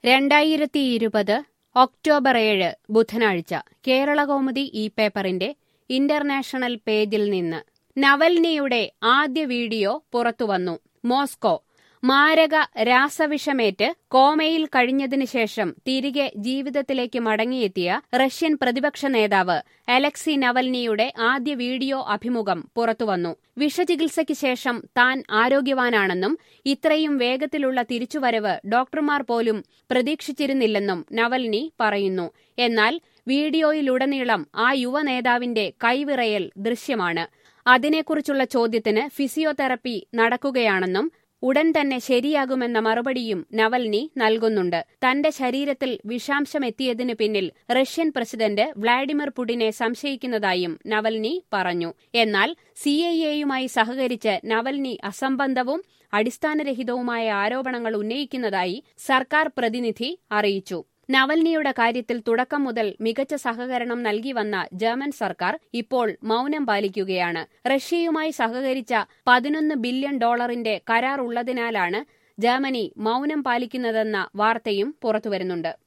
രണ്ടായിരത്തി ഇരുപത് ഒക്ടോബർ ഏഴ് ബുധനാഴ്ച കേരളകൗമുദി ഈ പേപ്പറിന്റെ ഇന്റർനാഷണൽ പേജിൽ നിന്ന് നവൽനിയുടെ ആദ്യ വീഡിയോ പുറത്തുവന്നു മോസ്കോ മാരക രാസവിഷമേറ്റ് കോമയിൽ കഴിഞ്ഞതിനു ശേഷം തിരികെ ജീവിതത്തിലേക്ക് മടങ്ങിയെത്തിയ റഷ്യൻ പ്രതിപക്ഷ നേതാവ് അലക്സി നവൽനിയുടെ ആദ്യ വീഡിയോ അഭിമുഖം പുറത്തുവന്നു വിഷചികിത്സയ്ക്ക് ശേഷം താൻ ആരോഗ്യവാനാണെന്നും ഇത്രയും വേഗത്തിലുള്ള തിരിച്ചുവരവ് ഡോക്ടർമാർ പോലും പ്രതീക്ഷിച്ചിരുന്നില്ലെന്നും നവൽനി പറയുന്നു എന്നാൽ വീഡിയോയിലുടനീളം ആ യുവ നേതാവിന്റെ കൈവിറയൽ ദൃശ്യമാണ് അതിനെക്കുറിച്ചുള്ള ചോദ്യത്തിന് ഫിസിയോതെറപ്പി നടക്കുകയാണെന്നും ഉടൻ തന്നെ ശരിയാകുമെന്ന മറുപടിയും നവൽനി നൽകുന്നുണ്ട് തന്റെ ശരീരത്തിൽ വിഷാംശമെത്തിയതിനു പിന്നിൽ റഷ്യൻ പ്രസിഡന്റ് വ്ളാഡിമിർ പുടിനെ സംശയിക്കുന്നതായും നവൽനി പറഞ്ഞു എന്നാൽ സിഐഎയുമായി സഹകരിച്ച് നവൽനി അസംബന്ധവും അടിസ്ഥാനരഹിതവുമായ ആരോപണങ്ങൾ ഉന്നയിക്കുന്നതായി സർക്കാർ പ്രതിനിധി അറിയിച്ചു നവൽനിയുടെ കാര്യത്തിൽ തുടക്കം മുതൽ മികച്ച സഹകരണം നൽകി വന്ന ജർമ്മൻ സർക്കാർ ഇപ്പോൾ മൌനം പാലിക്കുകയാണ് റഷ്യയുമായി സഹകരിച്ച പതിനൊന്ന് ബില്യൺ ഡോളറിന്റെ കരാർ ഉള്ളതിനാലാണ് ജർമ്മനി മൌനം പാലിക്കുന്നതെന്ന വാർത്തയും പുറത്തുവരുന്നുണ്ട്